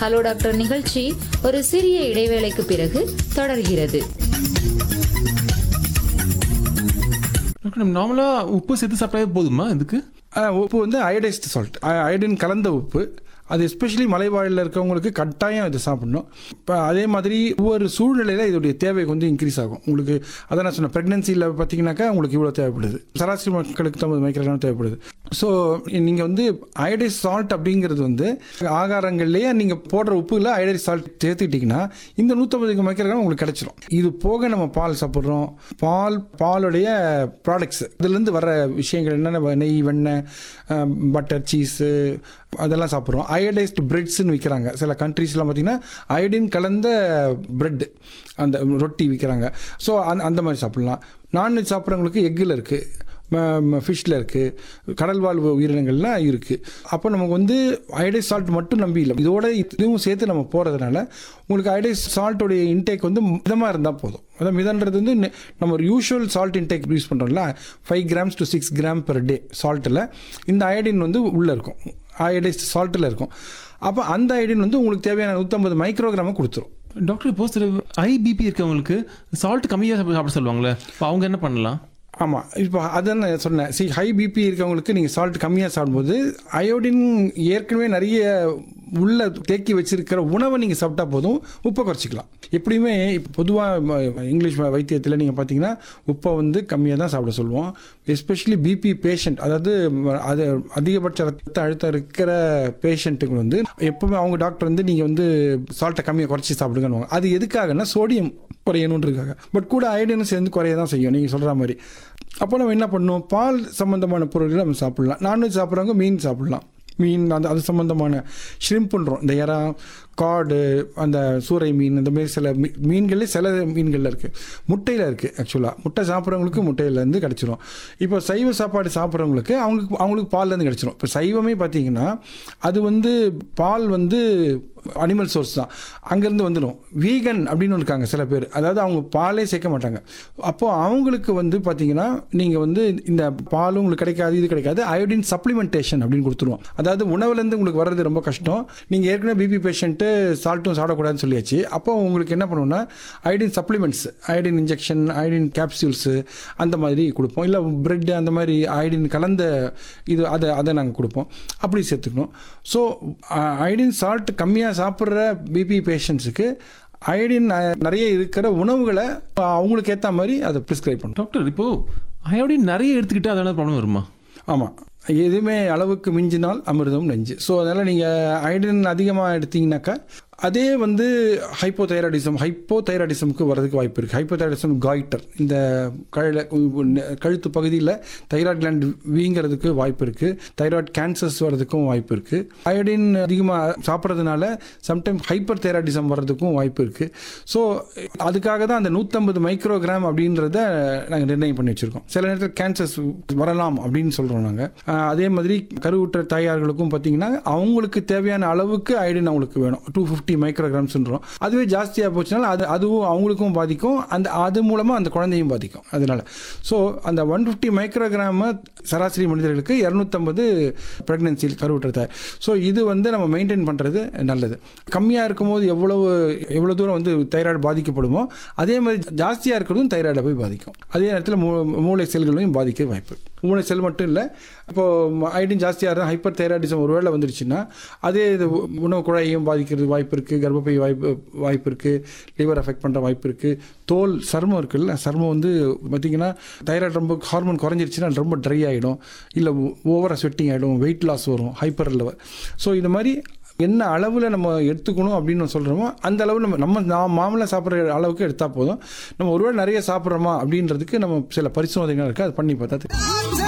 Hello doctor நிகழ்ச்சி ஒரு சிறிய இடைவேளைக்கு பிறகு தொடர்கிறது டாக்டர் நம்ம நார்மலாக உப்பு சேர்த்து சாப்பிட்டாவே போதுமா இதுக்கு ஆ, உப்பு வந்து அயோடைஸ்டு சால்ட் அயோடின் கலந்த உப்பு அது எஸ்பெஷலி மலைவாழில் இருக்கவங்களுக்கு கட்டாயம் இது சாப்பிடணும் இப்போ அதே மாதிரி ஒவ்வொரு சூழ்நிலையில் இதோடைய தேவை கொஞ்சம் இன்க்ரீஸ் ஆகும் உங்களுக்கு அதான் நான் சொன்னேன் ப்ரெக்னென்சியில் பார்த்தீங்கன்னாக்கா உங்களுக்கு இவ்வளோ தேவைப்படுது சராசரி மக்களுக்கு தான் மைக்ரோகிராம் தேவைப்படுது ஸோ நீங்கள் வந்து அயோடைஸ் சால்ட் அப்படிங்கிறது வந்து ஆகாரங்கள்லேயே நீங்கள் போடுற உப்புல அயோடைஸ் சால்ட் சேர்த்துக்கிட்டிங்கன்னா இந்த நூற்றம்பது மைக்ரோகிராம் உங்களுக்கு கிடைச்சிரும் இது போக நம்ம பால் சாப்பிட்றோம் பால் பாலுடைய ப்ராடக்ட்ஸ் இதுலேருந்து வர விஷயங்கள் என்னென்ன நெய் வெண்ணெய் பட்டர் சீஸு அதெல்லாம் சாப்பிட்றோம் அயோடைஸ்டு பிரெட்ஸ்னு விற்கிறாங்க சில கண்ட்ரீஸ்லாம் பார்த்தீங்கன்னா அயோடின் கலந்த பிரெட் அந்த ரொட்டி விற்கிறாங்க ஸோ அந்த அந்த மாதிரி சாப்பிட்லாம் நான்வெஜ் சாப்பிட்றவங்களுக்கு எக்கில் இருக்குது ஃபிஷ்ஷில் இருக்குது கடல் வாழ் உயிரினங்கள்லாம் இருக்குது அப்போ நமக்கு வந்து அயோடைஸ் சால்ட் மட்டும் நம்பி இல்லை இதோட இதுவும் சேர்த்து நம்ம போகிறதுனால உங்களுக்கு அயோடைஸ் சால்ட்டோடைய இன்டேக் வந்து மிதமாக இருந்தால் போதும் அதான் மிதன்றது வந்து நெ- நம்ம ஒரு யூஷுவல் சால்ட் இன்டேக் யூஸ் பண்ணுறோம்ல five grams to six gram per day சால்ட்டில் இந்த அயோடின் வந்து உள்ளே இருக்கும் அயோடைஸ்ட் சால்ட்டில் இருக்கும் அப்போ அந்த அயோடின் வந்து உங்களுக்கு தேவையான நூற்றம்பது மைக்ரோகிராமை கொடுத்துரும் டாக்டர் இப்போ சில ஐபிபி இருக்கவங்களுக்கு சால்ட் கம்மியாக சாப்பிட சொல்லுவாங்களே இப்போ அவங்க என்ன பண்ணலாம் ஆமாம் இப்போ அதான் நான் சொன்னேன் சி ஹை பிபி இருக்கவங்களுக்கு நீங்கள் சால்ட் கம்மியாக சாப்பிடும்போது அயோடின் ஏற்கனவே நிறைய உள்ள தேக்கி வச்சிருக்கிற உணவை நீங்கள் சாப்பிட்டா போதும் உப்பை குறைச்சிக்கலாம் எப்படியுமே இப்போ பொதுவாக இங்கிலீஷ் வைத்தியத்தில் நீங்கள் பார்த்தீங்கன்னா உப்பை வந்து கம்மியாக தான் சாப்பிட சொல்லுவோம் எஸ்பெஷலி பிபி பேஷண்ட் அதாவது ம, அது அதிகபட்ச ரத்த அழுத்தம் இருக்கிற பேஷண்ட்டுக்கு வந்து எப்பவுமே அவங்க டாக்டர் வந்து நீங்கள் வந்து சால்ட்டை கம்மியாக குறைச்சி சாப்பிடுங்கன்னு அது எதுக்காகன்னா சோடியம் குறையணுன்றதுக்காக பட் கூட அயோடினும் சேர்ந்து குறைய தான் செய்யும் நீங்கள் சொல்கிற மாதிரி அப்போ நம்ம என்ன பண்ணணும் பால் சம்மந்தமான பொருட்களை நம்ம சாப்பிடலாம் நான்வெஜ் சாப்பிட்றவங்க மீன் சாப்பிடலாம் மீன் அந்த அது சம்மந்தமான ஷ்ரிம்ப்புன்றோம் இந்த எறா காடு அந்த சூறை மீன் இந்த மாதிரி சில மீ மீன்களே சில மீன்களில் இருக்குது முட்டையில் இருக்குது ஆக்சுவலாக முட்டை சாப்பிட்றவங்களுக்கு முட்டையிலேருந்து கிடச்சிரும் இப்போ சைவ சாப்பாடு சாப்பிட்றவங்களுக்கு அவங்களுக்கு அவங்களுக்கு பால்லேருந்து கிடச்சிரும் இப்போ சைவமே பார்த்தீங்கன்னா அது வந்து பால் வந்து அனிமல் சோர்ஸ் தான் அங்கேருந்து வந்துடும் வீகன் அப்படின்னு ஒன்று இருக்காங்க சில பேர் அதாவது அவங்க பாலே சேர்க்க மாட்டாங்க அப்போது அவங்களுக்கு வந்து பார்த்தீங்கன்னா நீங்கள் வந்து இந்த பாலும் உங்களுக்கு கிடைக்காது இது கிடைக்காது அயோடின் சப்ளிமெண்டேஷன் அப்படின்னு கொடுத்துருவோம் அதாவது உணவுலேருந்து உங்களுக்கு வர்றது ரொம்ப கஷ்டம் நீங்கள் ஏற்கனவே பிபி பேஷண்ட்டு சால்ட்டும் சாப்பிடக்கூடாதுன்னு சொல்லியாச்சு அப்போ உங்களுக்கு என்ன பண்ணுவோம்னா iodine supplements iodine injection iodine capsules அந்த மாதிரி கொடுப்போம் இல்லை பிரெட் அந்த மாதிரி அயோடின் கலந்த இது அதை அதை நாங்கள் கொடுப்போம் அப்படி சேர்த்துக்கணும் ஸோ அயோடின் சால்ட் கம்மியாக சாப்பிட்ற பிபி பேஷண்ட்ஸுக்கு அயோடின் நிறைய இருக்கிற உணவுகளை அவங்களுக்கு ஏற்ற மாதிரி அதை ப்ரிஸ்கிரைப் பண்ணுறோம் டாக்டர் இப்போ அயோடின் நிறைய எடுத்துக்கிட்டா அதனால ப்ராப்ளம் வருமா ஆமாம் எதுவுமே அளவுக்கு மிஞ்சினால் அமிர்தம் நெஞ்சு ஸோ அதனால் நீங்கள் அயோடின் அதிகமாக எடுத்தீங்கன்னாக்கா அதே வந்து ஹைப்போதைராய்டிசம் ஹைப்போதைராய்டிசமுக்கு வரதுக்கு வாய்ப்பு இருக்குது ஹைப்போதைராய்டிசம் காய்டர் இந்த கழ கழுத்து பகுதியில் தைராய்டு கிளாண்ட் வீங்கிறதுக்கு வாய்ப்பு இருக்குது தைராய்டு கேன்சர்ஸ் வர்றதுக்கும் வாய்ப்பு இருக்குது அயோடின் அதிகமாக சாப்பிட்றதுனால சம்டைம் ஹைப்பர் தைராய்டிசம் வர்றதுக்கும் வாய்ப்பு இருக்குது ஸோ அதுக்காக தான் அந்த நூற்றம்பது மைக்ரோகிராம் அப்படின்றத நாங்கள் நிர்ணயம் பண்ணி வச்சுருக்கோம் சில நேரத்தில் கேன்சர்ஸ் வரலாம் அப்படின்னு சொல்கிறோம் நாங்கள் அதே மாதிரி கருவுற்ற தாயார்களுக்கும் பார்த்தீங்கன்னா அவங்களுக்கு தேவையான அளவுக்கு அயோடின் அவங்களுக்கு வேணும் டூ ஃபிஃப்டி மைக்ரோகிராம்ஸ்ன்றோம் அதுவே ஜாஸ்தியாக போச்சுனால அது அதுவும் அவங்களுக்கும் பாதிக்கும் அந்த அது மூலமாக அந்த குழந்தையும் பாதிக்கும் அதனால ஸோ அந்த ஒன் ஃபிஃப்டி மைக்ரோகிராம் சராசரி மனிதர்களுக்கு இரநூத்தம்பது ப்ரெக்னென்சியில் கருவுற்ற தாய் ஸோ இது வந்து நம்ம மெயின்டைன் பண்ணுறது நல்லது கம்மியாக இருக்கும்போது எவ்வளவு எவ்வளோ தூரம் வந்து தைராய்டு பாதிக்கப்படுமோ அதே மாதிரி ஜாஸ்தியாக இருக்கிறதும் தைராய்டை போய் பாதிக்கும் அதே நேரத்தில் மூ மூளை செல்களையும் பாதிக்க வாய்ப்பு மூளை செல் மட்டும் இல்லை இப்போது அயோடின் ஜாஸ்தியாக இருந்தால் ஹைப்பர் தைராய்டிசம் ஒரு வேளை வந்துருச்சுன்னா அதே இது உணவு குழாயையும் பாதிக்கிறது வாய்ப்பு இருக்குது கர்ப்பப்பை வாய்ப்பு வாய்ப்பு இருக்குது லிவர் அஃபெக்ட் பண்ணுற வாய்ப்பு இருக்குது தோல் சர்மம் இருக்குல்ல சர்மம் வந்து பார்த்திங்கன்னா தைராய்டு ரொம்ப ஹார்மோன் குறைஞ்சிருச்சுன்னா ரொம்ப ட்ரை ஆகிடும் இல்லை ஓவராக ஸ்வெட்டிங் ஆகிடும் வெயிட் லாஸ் வரும் ஹைப்பர் லெவல் ஸோ இது மாதிரி என்ன அளவில் நம்ம எடுத்துக்கணும் அப்படின்னு சொல்கிறோமோ அந்த அளவு நம்ம நம்ம நான் மாமலை சாப்பிட்ற அளவுக்கு எடுத்தால் போதும் நம்ம ஒருவேளை நிறைய சாப்பிட்றோமா அப்படின்றதுக்கு நம்ம சில பரிசோதனைகள் இருக்குது அது பண்ணி பார்த்தா தெரியும்.